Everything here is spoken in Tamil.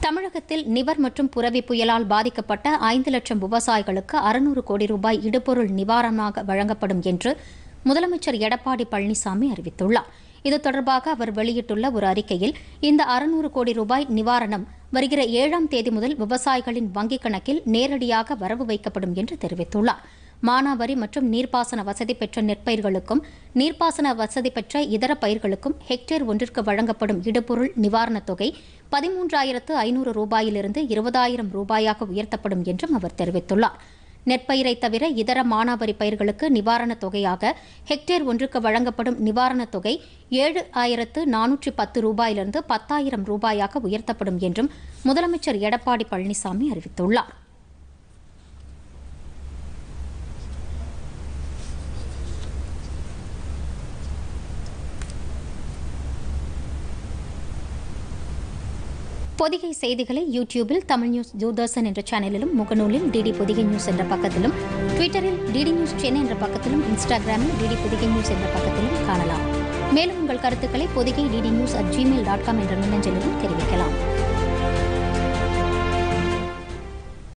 தமிழகத்தில் நிவர் மற்றும் புரவி புயலால் பாதிக்கப்பட்ட ஐந்து லட்சம் விவசாயிகளுக்கு அறுநூறு கோடி ரூபாய் இடுபொருள் நிவாரணமாக வழங்கப்படும் என்று முதலமைச்சர் எடப்பாடி பழனிசாமி அறிவித்துள்ளார் இது தொடர்பாக அவர் வெளியிட்டுள்ள ஒரு அறிக்கையில் இந்த அறுநூறு கோடி ரூபாய் நிவாரணம் வருகிற ஏழாம் தேதி முதல் விவசாயிகளின் வங்கிக் கணக்கில் நேரடியாக வரவு வைக்கப்படும் என்று தெரிவித்துள்ளார் மானாவரி மற்றும் நீர்ப்பாசன வசதி பெற்ற நெற்பயிர்களுக்கும் நீர்ப்பாசன வசதி பெற்ற இதர பயிர்களுக்கும் ஹெக்டேர் ஒன்றிற்கு வழங்கப்படும் இடுபொருள் நிவாரணத் தொகை பதிமூன்றாயிரத்து ஐநூறு ரூபாயிலிருந்து இருபதாயிரம் ரூபாயாக உயர்த்தப்படும் என்றும் அவர் தெரிவித்துள்ளார் நெற்பயிரை தவிர இதர மானாவரி பயிர்களுக்கு நிவாரணத் தொகையாக ஹெக்டேர் ஒன்றுக்கு வழங்கப்படும் நிவாரணத் தொகை ஏழு ஆயிரத்து நானூற்றி பத்து ரூபாயிலிருந்து பத்தாயிரம் ரூபாயாக உயர்த்தப்படும் என்றும் முதலமைச்சர் எடப்பாடி பழனிசாமி அறிவித்துள்ளார் பொதிகை செய்திகளை யூடியூபில் தமிழ் நியூஸ் தூர்தர்ஷன் என்ற சேனலிலும் முகநூலில் டிடி பொதிகை நியூஸ் என்ற பக்கத்திலும் ட்விட்டரில் டிடி நியூஸ் சென்னை என்ற பக்கத்திலும் இன்ஸ்டாகிராமில் டிடி பொதிகை நியூஸ் என்ற பக்கத்திலும் காணலாம் மேலும் உங்கள் கருத்துக்களை Podhigai DD news at Gmail dot com என்ற மின்னஞ்சலிலும் தெரிவிக்கலாம்